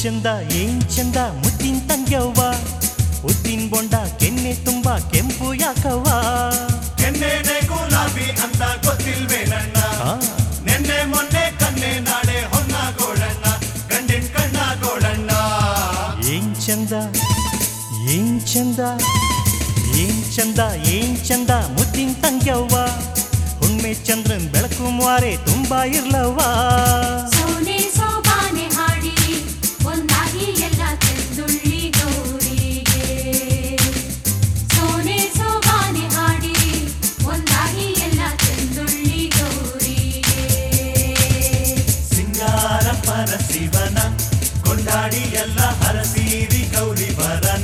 ಚಂದ ಏನ್ ಚಂದ ಮುದ್ದಿನ ತಂಗ್ಯವ್ವ ಉದ್ದಿನ ಬೊಂಡ ಕೆನ್ನೆ ತುಂಬಾ ಕೆಂಪು ಯಾಕವ್ವ ಕೆನ್ನೆನೆ ಗುಲಾಬಿ ಅಂತ ಗೊತ್ತಿಲ್ವೇ ನನ್ನ ಆ, ನೆನ್ನೆ ಮೊನ್ನೆ ಕನ್ನೆ ನಾಳೆ ಹೊನ್ನ ಗೋಳಣ್ಣ ಗಂಡಿನ ಕಣ್ಣ ಗೋಳಣ್ಣ ಏನ್ ಚಂದ ಏನ್ ಚಂದ ಏನ್ ಚಂದ ಏನ್ ಚಂದ ಮುದ್ದಿನ ತಂಗ್ಯವ್ವ ಹುಣ್ಮೆ ಚಂದ್ರನ್ ಬೆಳಕು ಮಾರೆ ತುಂಬಾ ಇರ್ಲವ್ವ ಸೋನೆ ಸೋಬಾನೆ ಹಾಡಿ ಒಂದಾಗಿ ಎಲ್ಲ ಚೆಂದುಳ್ಳಿ ಗೌರಿಗೆ ಸೋನೆ ಸೋಬಾನೆ ಹಾಡಿ ಒಂದಾಗಿ ಎಲ್ಲ ಚೆಂದುಳ್ಳಿ ಗೌರಿಗೆ ಸಿಂಗಾರ ಪರ ಶಿವನ ಕೊಂಡಾಡಿ ಎಲ್ಲ ಹರಸೀರಿ ಗೌರಿ ಬರನ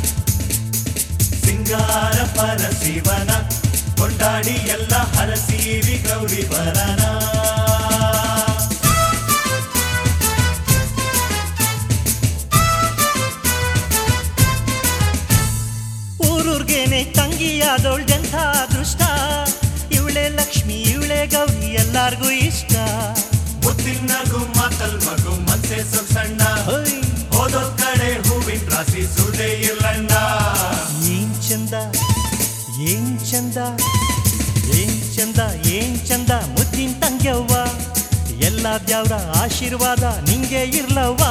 ಸಿಂಗಾರ ಪರ ಶಿವನ ಕೊಂಡಾಡಿ ಎಲ್ಲ ಹರಸೀರಿ ಗೌರಿ ಬರನ ಊರೂರ್ಗೇನೆ ತಂಗಿಯಾದೋಳ್ ಜಂಥ ಅದೃಷ್ಟ ಇವಳೆ ಲಕ್ಷ್ಮಿ ಇವಳೆ ಗೌರಿ ಎಲ್ಲಾರ್ಗೂ ಇಷ್ಟ ಮುತ್ತಿನ ಗುಮ್ಮತ್ತಲ್ ಮಗು ಮನ್ಸೆ ಸಣ್ಣ ಹೊಯ್ ಹೋದೋ ಕಡೆ ಹೂವಿನ ರಾಶಿ ಸುಳ್ಳೆ ಇಲ್ಲಣ್ಣ ಏನ್ ಚಂದ ಏನ್ ಚಂದ ಏನ್ ಚಂದ ಏನ್ ಚಂದ ಮುದ್ದಿನ ತಂಗ್ಯವ್ವ ಎಲ್ಲ ದ್ಯಾವ್ರ ಆಶೀರ್ವಾದ ನಿಂಗೆ ಇರ್ಲವ್ವ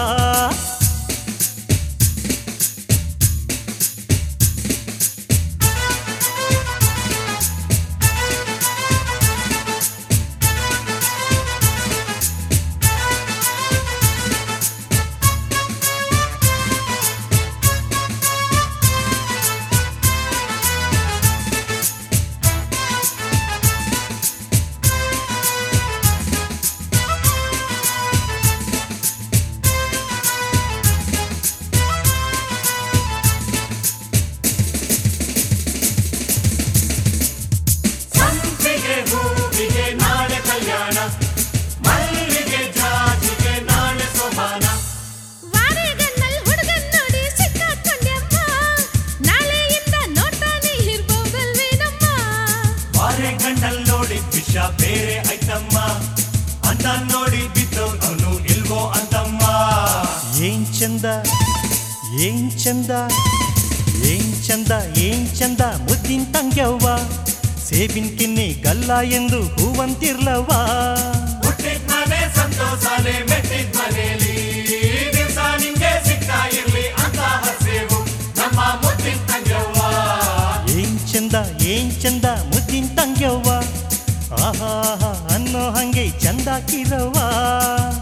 ಸಂಪಿಗೆ ಹೂವಿಗೆ ನಾಳೆ ಕಲ್ಯಾಣ ಮಲ್ಲಿಗೆ ಜಾಜಿಗೆ ನಾಳೆ ಸೋಮಾನ ವಾರೆಗನ್ನಲ್ ಹುಡುಗನ್ ನೋಡಿ ಸಿಕ್ಕಾಕೊಂಡ್ಯಮ್ಮ ನಾಳೆಯಿಂದ ನೋಡ್ತಾನೆ ಇರ್ಬೋದಲ್ವೇನಮ್ಮ ಬಾರೆ ಗಂಡಲ್ ನೋಡಿ ವಿಷ ಬೇರೆ ಐತಮ್ಮ ಅಂತ ನೋಡಿ ಬಿದ್ದು ಅವನು ಇಲ್ವೋ ಅಂತಮ್ಮ ಏನ್ ಚಂದ ಏನ್ ಚಂದ ಏನ್ ಚಂದ ಏನ್ ಚಂದ ಮುದ್ದಿನ ತಂಗ್ಯವ್ವ ಸೇಬಿನ ಕಿನ್ನಿ ಗಲ್ಲ ಎಂದು ಹೂವಂತಿರ್ಲವ್ವ ಹುಟ್ಟಿದ ಮನೆ ಸಂತೋಷಾಲೆ ಮೆಟ್ಟಿದ ಮನೇಲಿ ದಿವಸ ನಿಂಗೆ ಸಿಗ್ತಾ ಇರ್ಲಿ ಅಂತ ಹಸೇವು ನಮ್ಮ ಮುತ್ತಿನ ತಂಗ್ಯವ್ವ ಏನ್ ಚಂದ ಏನ್ ಚಂದ ಮುದ್ದಿನ ತಂಗ್ಯವ್ವ ಆಹಾ ಅನ್ನೋ ಹಂಗೆ ಚಂದ ಕಿರವ್ವ